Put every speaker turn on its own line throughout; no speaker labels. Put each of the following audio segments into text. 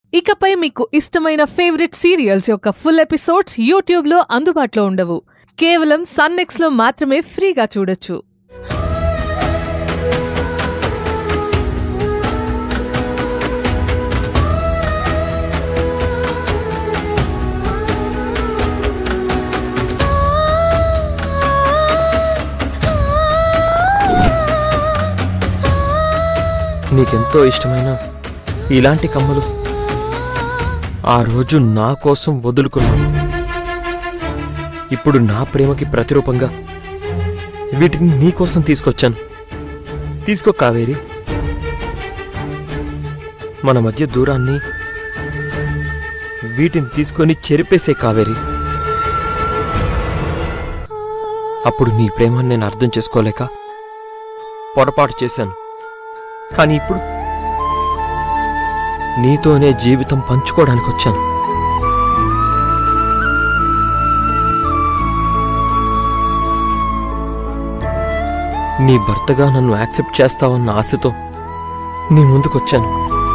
ఇకపై మీకు ఇష్టమైన ఫేవరెట్ సీరియల్స్ యొక్క ఫుల్ ఎపిసోడ్స్ యూట్యూబ్లో అందుబాటులో ఉండవు కేవలం సన్నెక్స్లో మాత్రమే ఫ్రీగా చూడొచ్చు
నీకెంతో ఇష్టమైన ఇలాంటి కమ్మలు ఆ రోజు నా కోసం వదులుకున్నాను ఇప్పుడు నా ప్రేమకి ప్రతిరూపంగా వీటిని నీ కోసం తీసుకొచ్చాను తీసుకో కావేరి మన మధ్య దూరాన్ని వీటిని తీసుకొని చెరిపేసే కావేరి అప్పుడు నీ ప్రేమను నేను అర్థం చేసుకోలేక పొరపాటు చేశాను కానీ ఇప్పుడు నీతోనే జీవితం పంచుకోవడానికి వచ్చాను నీ భర్తగా నన్ను యాక్సెప్ట్ చేస్తావన్న ఆశతో నీ ముందుకొచ్చాను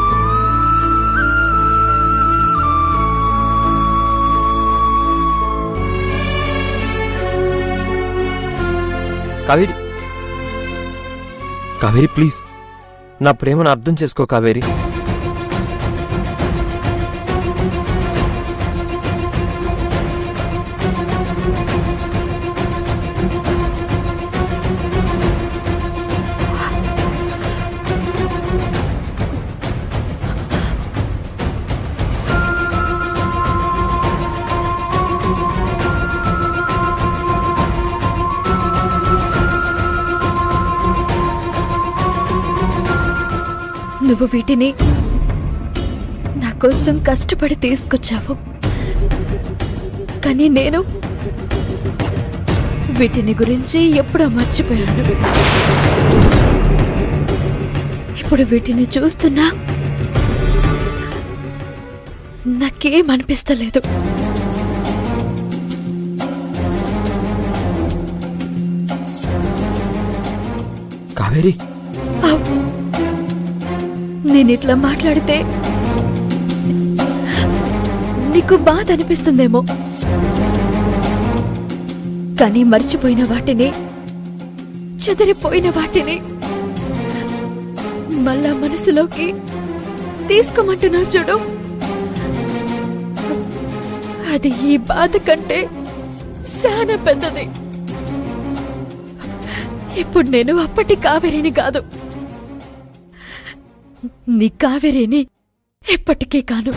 కావేరి కావేరి ప్లీజ్ నా ప్రేమను అర్థం చేసుకో కావేరి
నువ్వు వీటిని నా కోసం కష్టపడి తీసుకొచ్చావు కానీ నేను వీటిని గురించి ఎప్పుడో మర్చిపోయాను ఇప్పుడు వీటిని చూస్తున్నా నాకేం అనిపిస్తలేదు
కావేరి
అవ్. నేను ఇట్లా మాట్లాడితే నీకు బాధ అనిపిస్తుందేమో కానీ మర్చిపోయిన వాటిని చెదిరిపోయిన వాటిని మళ్ళా మనసులోకి తీసుకోమంటున్నావు చూడు అది ఈ బాధ కంటే చాలా పెద్దది ఇప్పుడు నేను అప్పటి కావేరిని కాదు నీ కావేరిని ఎప్పటికీ కాను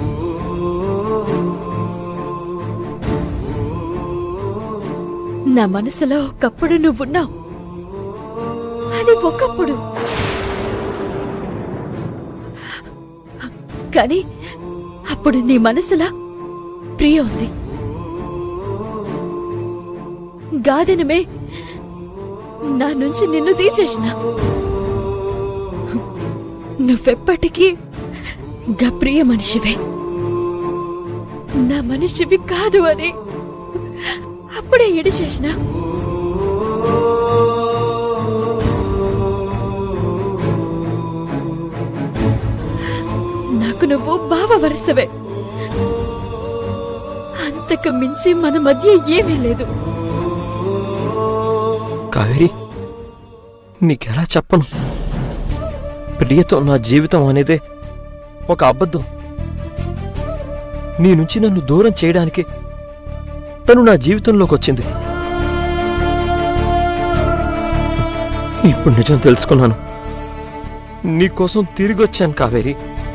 నా మనసులో ఒకప్పుడు నువ్వున్నావు అది ఒకప్పుడు కానీ అప్పుడు నీ మనసులో ప్రియ ఉంది గాదనమే నా నుంచి నిన్ను తీసేసిన నువ్వెప్పటికీ గప్రియ మనిషివే నా మనిషివి కాదు అని అప్పుడే ఎడి చేసిన నాకు నువ్వు బావ వరుసవే అంతకు మించి మన మధ్య ఏమీ లేదు
కావేరి నీకెలా చెప్పను ప్రియతో నా జీవితం అనేదే ఒక అబద్ధం నీ నుంచి నన్ను దూరం చేయడానికి తను నా జీవితంలోకి వచ్చింది ఇప్పుడు నిజం తెలుసుకున్నాను నీకోసం తిరిగి వచ్చాను కావేరి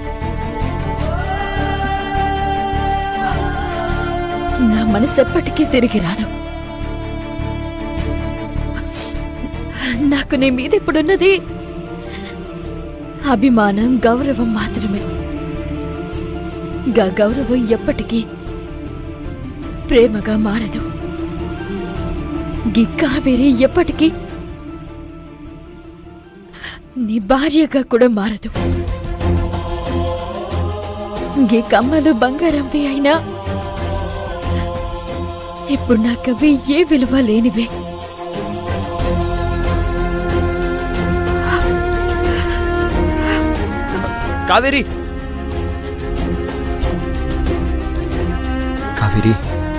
నా మనసు ఎప్పటికీ తిరిగి రాదు నాకు నీ మీద ఇప్పుడున్నది అభిమానం గౌరవం మాత్రమే గా గౌరవం ఎప్పటికీ ప్రేమగా మారదు గీ కావేరి ఎప్పటికీ నీ భార్యగా కూడా మారదు గీ కమ్మలు బంగారంవి అయినా ఇప్పుడు నాకవి ఏ విలువ లేనివే
కావేరి కావేరి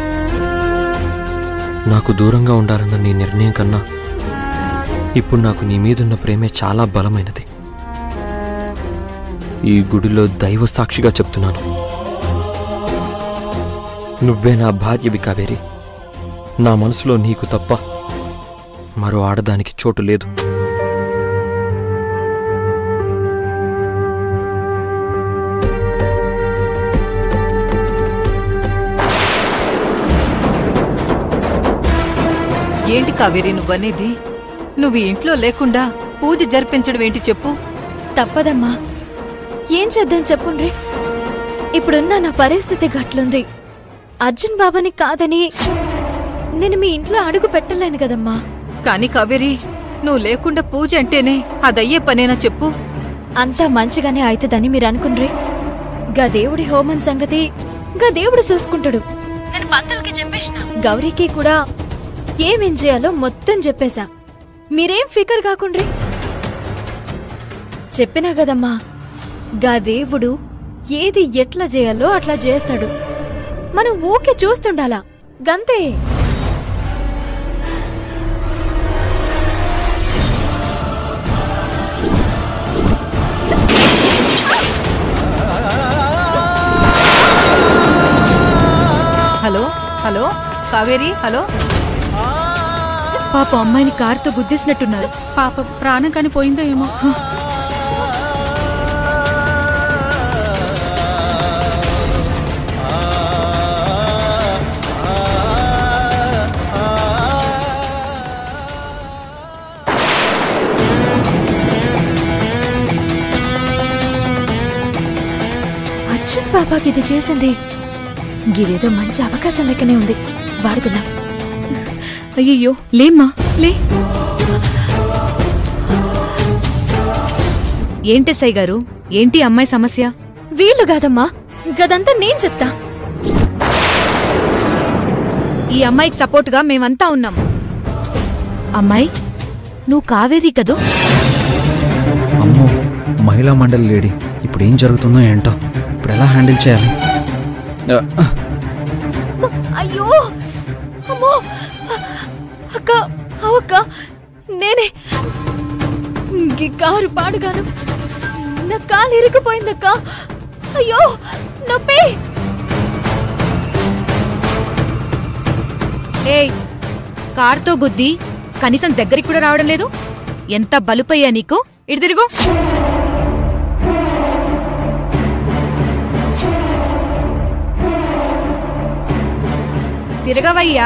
నాకు దూరంగా ఉండాలన్న నీ నిర్ణయం కన్నా ఇప్పుడు నాకు నీ మీదున్న ప్రేమే చాలా బలమైనది ఈ గుడిలో దైవ సాక్షిగా చెప్తున్నాను నువ్వే నా భార్యవి కావేరి నా మనసులో నీకు తప్ప మరో ఆడదానికి చోటు లేదు
ఏంటి కావేరి నువ్వనేది నువ్వు ఇంట్లో లేకుండా పూజ జరిపించడం ఏంటి చెప్పు
తప్పదమ్మా ఏం చేద్దాం చెప్పుండ్రి ఇప్పుడున్న నా పరిస్థితి గట్లుంది అర్జున్ బాబాని కాదని నేను మీ ఇంట్లో అడుగు పెట్టలేను కదమ్మా
కాని కావేరి నువ్వు లేకుండా పూజ అంటేనే అదయ్యే పనేనా చెప్పు
అంతా మంచిగానే అయితదని మీరు అనుకుండ్రి గా దేవుడి హోమం సంగతి గా దేవుడు చూసుకుంటాడు నేను పంతులకి చెప్పేసిన గౌరీకి కూడా ఏమేం చేయాలో మొత్తం చెప్పేశా మీరేం ఫికర్ కాకుండ్రి చెప్పినా కదమ్మా గా దేవుడు ఏది ఎట్లా చేయాలో అట్లా చేస్తాడు మనం ఊకే చూస్తుండాలా గంతే
హలో హలో కావేరి హలో
పాప అమ్మాయిని కారుతో గుద్దేసినట్టున్నారు
పాప ప్రాణం కాని పోయిందో ఏమో
అర్జున్ బాబాకి ఇది చేసింది గిదేదో మంచి అవకాశం లెక్కనే ఉంది వాడుకుందాం
అయ్యయ్యో లేమ్మా లే ఏంటెస్ఐ గారు ఏంటి అమ్మాయి సమస్య
వీళ్ళు కాదమ్మా గదంతా నేను చెప్తా
ఈ అమ్మాయికి సపోర్ట్గా మేమంతా ఉన్నాం అమ్మాయి నువ్వు కావేరి కదూ
అమ్మో మహిళా మండలి లేడీ ఇప్పుడు ఏం జరుగుతుందో ఏంటో ఇప్పుడు ఎలా హ్యాండిల్ చేయాలి ఆ,
అయ్యో అమ్మో అక్క అవక్క నేనే ఈ కారు పాడుగాను నా కాలు ఇరుక్కుపోయిందక్క అయ్యో నొప్పి
ఏయ్ కారుతో గుద్ది కనీసం దగ్గరికి కూడా రావడం లేదు ఎంత బలుపయ్యా నీకు ఇటు తిరుగు తిరగవయ్యా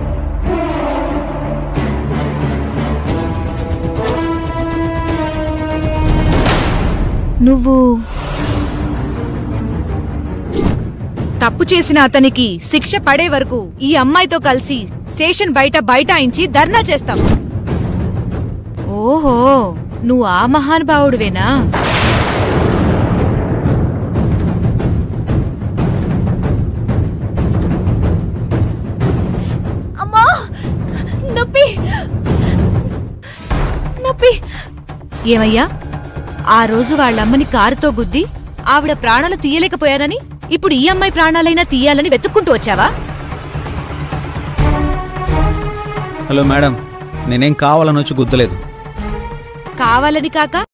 నువ్వు తప్పు చేసిన అతనికి శిక్ష పడే వరకు ఈ అమ్మాయితో కలిసి స్టేషన్ బయట బైఠాయించి ధర్నా చేస్తాం ఓహో నువ్వు ఆ మహానుభావుడివేనా
అమ్మా నొప్పి నొప్పి
ఏమయ్యా ఆ రోజు వాళ్ళమ్మని కారుతో గుద్ది ఆవిడ ప్రాణాలు తీయలేకపోయారని ఇప్పుడు ఈ అమ్మాయి ప్రాణాలైనా తీయాలని వెతుక్కుంటూ వచ్చావా
హలో మేడం నేనేం కావాలని వచ్చి గుద్దలేదు
కావాలని కాక